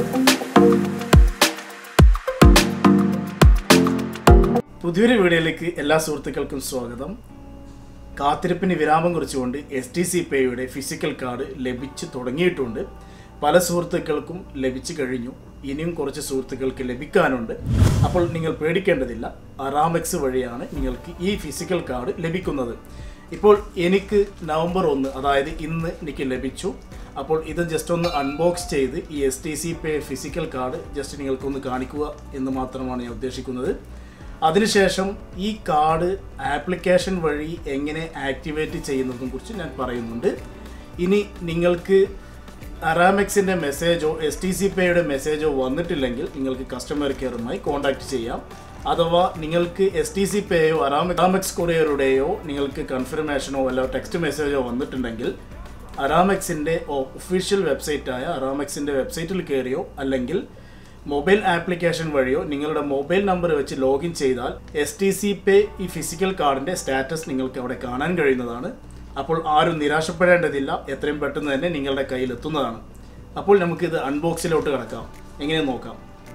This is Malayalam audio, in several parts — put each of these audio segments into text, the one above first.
പുതിയൊരു വീഡിയോയിലേക്ക് എല്ലാ സുഹൃത്തുക്കൾക്കും സ്വാഗതം കാത്തിരിപ്പിന് വിരാമം കുറിച്ചുകൊണ്ട് എസ് ടി സി പേയുടെ ഫിസിക്കൽ കാർഡ് ലഭിച്ചു തുടങ്ങിയിട്ടുണ്ട് പല സുഹൃത്തുക്കൾക്കും ലഭിച്ചു കഴിഞ്ഞു ഇനിയും കുറച്ച് സുഹൃത്തുക്കൾക്ക് ലഭിക്കാനുണ്ട് അപ്പോൾ നിങ്ങൾ പേടിക്കേണ്ടതില്ല അറാമെക്സ് വഴിയാണ് നിങ്ങൾക്ക് ഈ ഫിസിക്കൽ കാർഡ് ലഭിക്കുന്നത് ഇപ്പോൾ എനിക്ക് നവംബർ ഒന്ന് അതായത് ഇന്ന് എനിക്ക് ലഭിച്ചു അപ്പോൾ ഇത് ജസ്റ്റ് ഒന്ന് അൺബോക്സ് ചെയ്ത് ഈ S T C pay physical card just നിങ്ങൾക്കൊന്ന് കാണിക്കുക എന്ന് മാത്രമാണ് ഞാൻ ഉദ്ദേശിക്കുന്നത് അതിനുശേഷം ഈ കാർഡ് ആപ്ലിക്കേഷൻ വഴി എങ്ങനെ ആക്ടിവേറ്റ് ചെയ്യുന്നതിനെ കുറിച്ച് ഞാൻ പറയുന്നുണ്ട് ഇനി നിങ്ങൾക്ക് അറാമെക്സിൻ്റെ മെസ്സേജോ എസ് ടി സി പേയുടെ മെസ്സേജോ വന്നിട്ടില്ലെങ്കിൽ നിങ്ങൾക്ക് കസ്റ്റമർ കെയറുമായി കോൺടാക്റ്റ് ചെയ്യാം അഥവാ നിങ്ങൾക്ക് എസ് ടി സി പേയോ അറാമെക്സ് കൊറിയറുടെയോ നിങ്ങൾക്ക് കൺഫർമേഷനോ അല്ല ടെക്സ്റ്റ് മെസ്സേജോ വന്നിട്ടുണ്ടെങ്കിൽ അറാമെക്സിൻ്റെ ഒഫീഷ്യൽ വെബ്സൈറ്റായ അറാമെക്സിൻ്റെ വെബ്സൈറ്റിൽ കയറിയോ അല്ലെങ്കിൽ മൊബൈൽ ആപ്ലിക്കേഷൻ വഴിയോ നിങ്ങളുടെ മൊബൈൽ നമ്പർ വെച്ച് ലോഗിൻ ചെയ്താൽ എസ് ടി സി പേ ഈ ഫിസിക്കൽ കാർഡിൻ്റെ സ്റ്റാറ്റസ് നിങ്ങൾക്ക് അവിടെ കാണാൻ കഴിയുന്നതാണ് അപ്പോൾ ആരും നിരാശപ്പെടേണ്ടതില്ല എത്രയും പെട്ടെന്ന് തന്നെ നിങ്ങളുടെ കയ്യിൽ എത്തുന്നതാണ് അപ്പോൾ നമുക്കിത് അൺബോക്സിലോട്ട് കിടക്കാം എങ്ങനെ നോക്കാം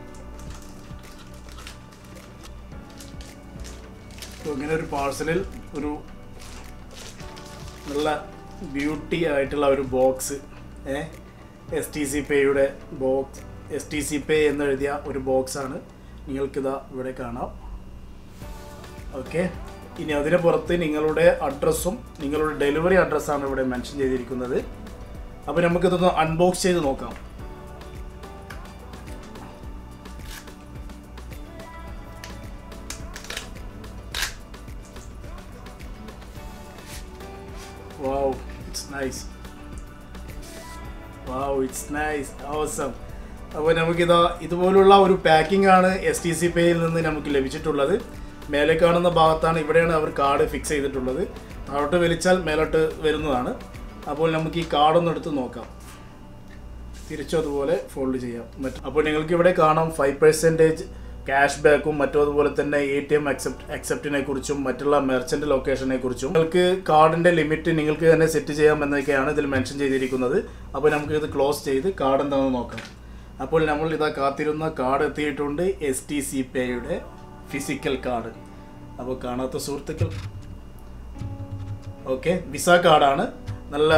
അപ്പോൾ ഇങ്ങനെ ഒരു പാഴ്സലിൽ ഒരു നല്ല ബ്യൂട്ടി ആയിട്ടുള്ള ഒരു ബോക്സ് ഏ എസ് ടി സി പേയുടെ box S T C pay എന്നെഴുതിയ ഒരു ബോക്സാണ് നിങ്ങൾക്കിതാ ഇവിടെ കാണാം ഓക്കെ ഇനി അതിന് പുറത്ത് നിങ്ങളുടെ അഡ്രസ്സും നിങ്ങളുടെ ഡെലിവറി അഡ്രസ്സാണ് ഇവിടെ മെൻഷൻ ചെയ്തിരിക്കുന്നത് അപ്പോൾ നമുക്കിതൊന്ന് അൺബോക്സ് ചെയ്ത് നോക്കാം wow it's nice wow it's nice awesome അപ്പോൾ നമുക്കിതാ ഇതുപോലുള്ള ഒരു പാക്കിംഗ് ആണ് എസ് ടി സി പേയിൽ നിന്ന് നമുക്ക് ലഭിച്ചിട്ടുള്ളത് മേലെ കാണുന്ന ഭാഗത്താണ് ഇവിടെയാണ് അവർ കാർഡ് ഫിക്സ് ചെയ്തിട്ടുള്ളത് താഴോട്ട് വലിച്ചാൽ മേലോട്ട് വരുന്നതാണ് അപ്പോൾ നമുക്ക് ഈ കാർഡൊന്ന് എടുത്ത് നോക്കാം തിരിച്ചും അതുപോലെ ഫോൾഡ് ചെയ്യാം മറ്റ് അപ്പോൾ നിങ്ങൾക്ക് ഇവിടെ കാണാം ഫൈവ് പെർസെൻറ്റേജ് ക്യാഷ് ബാക്കും മറ്റും അതുപോലെ തന്നെ എ ടി എം അക്സെപ്റ്റ് അക്സെപ്റ്റിനെ കുറിച്ചും മറ്റുള്ള മെർച്ചൻ്റ് ലൊക്കേഷനെ കുറിച്ചും നിങ്ങൾക്ക് കാർഡിൻ്റെ ലിമിറ്റ് നിങ്ങൾക്ക് തന്നെ സെറ്റ് ചെയ്യാം എന്നൊക്കെയാണ് ഇതിൽ മെൻഷൻ ചെയ്തിരിക്കുന്നത് അപ്പോൾ നമുക്ക് ഇത് ക്ലോസ് ചെയ്ത് കാർഡ് എന്താണെന്ന് നോക്കാം അപ്പോൾ നമ്മൾ ഇതാ കാത്തിരുന്ന കാർഡ് എത്തിയിട്ടുണ്ട് എസ് ടി സി പേയുടെ ഫിസിക്കൽ കാർഡ് അപ്പോൾ കാണാത്ത സുഹൃത്തുക്കൾ ഓക്കെ വിസ കാർഡാണ് നല്ല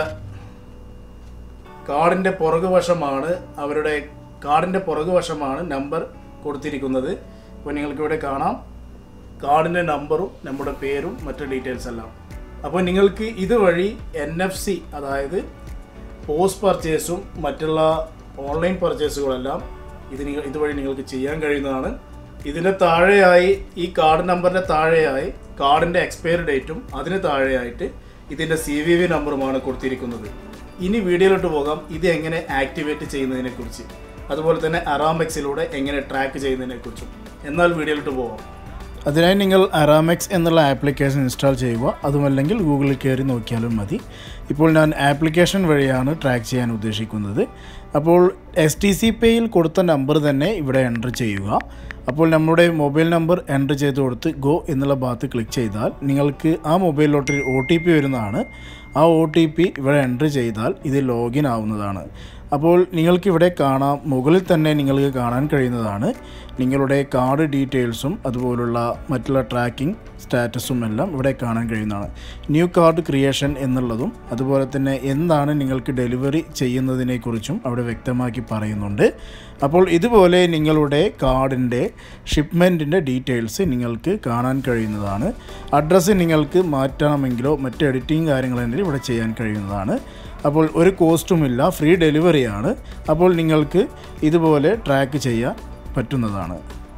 കാർഡിൻ്റെ പുറകുവശമാണ് അവരുടെ കാർഡിൻ്റെ പുറകുവശമാണ് നമ്പർ കൊടുത്തിരിക്കുന്നത് ഇപ്പോൾ നിങ്ങൾക്കിവിടെ കാണാം കാർഡിൻ്റെ നമ്പറും നമ്മുടെ പേരും മറ്റു ഡീറ്റെയിൽസ് എല്ലാം അപ്പോൾ നിങ്ങൾക്ക് ഇതുവഴി എൻ എഫ് സി അതായത് പോസ്റ്റ് പർച്ചേസും മറ്റുള്ള ഓൺലൈൻ പർച്ചേസുകളെല്ലാം ഇത് നിങ്ങൾ ഇതുവഴി നിങ്ങൾക്ക് ചെയ്യാൻ കഴിയുന്നതാണ് ഇതിൻ്റെ താഴെയായി ഈ കാർഡ് നമ്പറിൻ്റെ താഴെയായി കാർഡിൻ്റെ എക്സ്പയറി ഡേറ്റും അതിന് താഴെയായിട്ട് ഇതിൻ്റെ സി വി വി നമ്പറുമാണ് കൊടുത്തിരിക്കുന്നത് ഇനി വീഡിയോയിലോട്ട് പോകാം ഇത് എങ്ങനെ ആക്ടിവേറ്റ് ചെയ്യുന്നതിനെ കുറിച്ച് അതുപോലെ തന്നെ അറാമെക്സിലൂടെ എങ്ങനെ ട്രാക്ക് ചെയ്യുന്നതിനെ കുറിച്ചും എന്നാൽ വീഡിയോയിലോട്ട് പോകാം അതിനായി നിങ്ങൾ അറാമെക്സ് എന്നുള്ള ആപ്ലിക്കേഷൻ ഇൻസ്റ്റാൾ ചെയ്യുക അതുമല്ലെങ്കിൽ ഗൂഗിളിൽ കയറി നോക്കിയാലും മതി ഇപ്പോൾ ഞാൻ ആപ്ലിക്കേഷൻ വഴിയാണ് ട്രാക്ക് ചെയ്യാൻ ഉദ്ദേശിക്കുന്നത് അപ്പോൾ എസ് ടി സി പേയിൽ കൊടുത്ത നമ്പർ തന്നെ ഇവിടെ എൻ്റർ ചെയ്യുക അപ്പോൾ നമ്മുടെ മൊബൈൽ നമ്പർ എൻ്റർ ചെയ്ത് കൊടുത്ത് ഗോ എന്നുള്ള ഭാഗത്ത് ക്ലിക്ക് ചെയ്താൽ നിങ്ങൾക്ക് ആ മൊബൈലിലോട്ട് ഒ ടി പി വരുന്നതാണ് ആ ഒ ടി പി ഇവിടെ എൻ്റർ ചെയ്താൽ ഇത് ലോഗിൻ ആവുന്നതാണ് അപ്പോൾ നിങ്ങൾക്കിവിടെ കാണാം മുകളിൽ തന്നെ നിങ്ങൾക്ക് കാണാൻ കഴിയുന്നതാണ് നിങ്ങളുടെ കാർഡ് ഡീറ്റെയിൽസും അതുപോലുള്ള മറ്റുള്ള ട്രാക്കിംഗ് സ്റ്റാറ്റസും എല്ലാം ഇവിടെ കാണാൻ കഴിയുന്നതാണ് ന്യൂ കാർഡ് ക്രിയേഷൻ എന്നുള്ളതും അതുപോലെ തന്നെ എന്താണ് നിങ്ങൾക്ക് ഡെലിവറി ചെയ്യുന്നതിനെക്കുറിച്ചും അവിടെ വ്യക്തമാക്കി പറയുന്നുണ്ട് അപ്പോൾ ഇതുപോലെ നിങ്ങളുടെ കാർഡിൻ്റെ ഷിപ്മെൻറ്റിൻ്റെ ഡീറ്റെയിൽസ് നിങ്ങൾക്ക് കാണാൻ കഴിയുന്നതാണ് അഡ്രസ്സ് നിങ്ങൾക്ക് മാറ്റണമെങ്കിലോ മറ്റ് എഡിറ്റിംഗ് കാര്യങ്ങളെങ്കിലും ഇവിടെ ചെയ്യാൻ കഴിയുന്നതാണ് അപ്പോൾ ഒരു കോസ്റ്റുമില്ല ഫ്രീ ഡെലിവറിയാണ് അപ്പോൾ നിങ്ങൾക്ക് ഇതുപോലെ ട്രാക്ക് ചെയ്യാൻ പറ്റുന്നതാണ്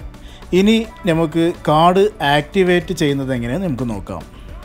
ഇനി നമുക്ക് കാർഡ് ആക്ടിവേറ്റ് ചെയ്യുന്നത് എങ്ങനെയെന്ന് നമുക്ക് നോക്കാം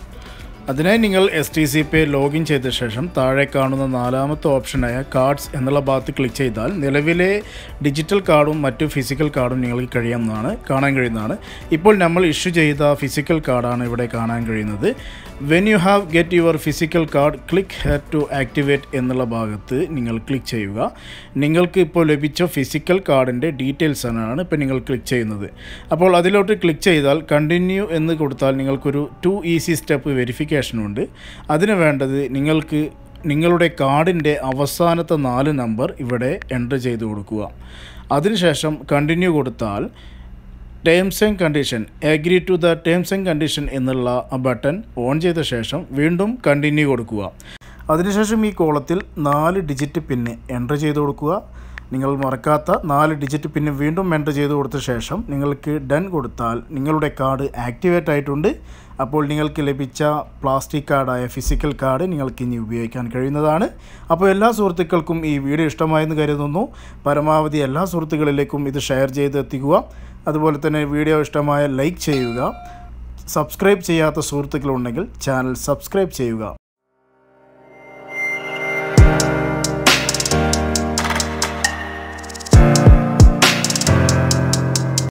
അതിനായി നിങ്ങൾ S T C pay login ചെയ്ത ശേഷം താഴെ കാണുന്ന നാലാമത്തെ ഓപ്ഷനായ കാർഡ്സ് എന്നുള്ള ഭാഗത്ത് ക്ലിക്ക് ചെയ്താൽ നിലവിലെ ഡിജിറ്റൽ കാർഡും മറ്റു ഫിസിക്കൽ കാർഡും നിങ്ങൾക്ക് കഴിയാവുന്നതാണ് കാണാൻ കഴിയുന്നതാണ് ഇപ്പോൾ നമ്മൾ ഇഷ്യൂ ചെയ്ത ഫിസിക്കൽ കാർഡാണ് ഇവിടെ കാണാൻ കഴിയുന്നത് when you have get your physical card click here to activate എന്നുള്ള ഭാഗത്ത് നിങ്ങൾ ക്ലിക്ക് ചെയ്യുക നിങ്ങൾക്ക് ഇപ്പോൾ ലഭിച്ച ഫിസിക്കൽ കാർഡിൻ്റെ ഡീറ്റെയിൽസ് ആണ് ഇപ്പോൾ നിങ്ങൾ ക്ലിക്ക് ചെയ്യുന്നത് അപ്പോൾ അതിലോട്ട് ക്ലിക്ക് ചെയ്താൽ കണ്ടിന്യൂ എന്ന് കൊടുത്താൽ നിങ്ങൾക്കൊരു ടു ഈസി സ്റ്റെപ്പ് വെരിഫിക്കേഷൻ ഉണ്ട് അതിന് വേണ്ടത് നിങ്ങൾക്ക് നിങ്ങളുടെ കാർഡിൻ്റെ അവസാനത്തെ നാല് നമ്പർ ഇവിടെ എൻ്റർ ചെയ്ത് കൊടുക്കുക അതിനുശേഷം കണ്ടിന്യൂ കൊടുത്താൽ terms and condition agree to the terms and condition എന്നുള്ള ആ ബട്ടൺ ഓൺ ചെയ്ത ശേഷം വീണ്ടും കണ്ടിന്യൂ കൊടുക്കുക അതിനുശേഷം ഈ കോളത്തിൽ നാല് ഡിജിറ്റ് പിന്ന് എൻ്റർ ചെയ്ത് കൊടുക്കുക നിങ്ങൾ മറക്കാത്ത നാല് ഡിജിറ്റ് പിന്നെ വീണ്ടും എൻ്റർ ചെയ്ത് കൊടുത്ത ശേഷം നിങ്ങൾക്ക് ഡൺ കൊടുത്താൽ നിങ്ങളുടെ കാർഡ് ആക്ടിവേറ്റ് ആയിട്ടുണ്ട് അപ്പോൾ നിങ്ങൾക്ക് ലഭിച്ച പ്ലാസ്റ്റിക് കാർഡായ ഫിസിക്കൽ കാർഡ് നിങ്ങൾക്ക് ഇനി ഉപയോഗിക്കാൻ കഴിയുന്നതാണ് അപ്പോൾ എല്ലാ സുഹൃത്തുക്കൾക്കും ഈ വീഡിയോ ഇഷ്ടമായെന്ന് കരുതുന്നു പരമാവധി എല്ലാ സുഹൃത്തുക്കളിലേക്കും ഇത് ഷെയർ ചെയ്ത് എത്തിക്കുക അതുപോലെ തന്നെ വീഡിയോ ഇഷ്ടമായ ലൈക്ക് ചെയ്യുക സബ്സ്ക്രൈബ് ചെയ്യാത്ത സുഹൃത്തുക്കളുണ്ടെങ്കിൽ ചാനൽ സബ്സ്ക്രൈബ് ചെയ്യുക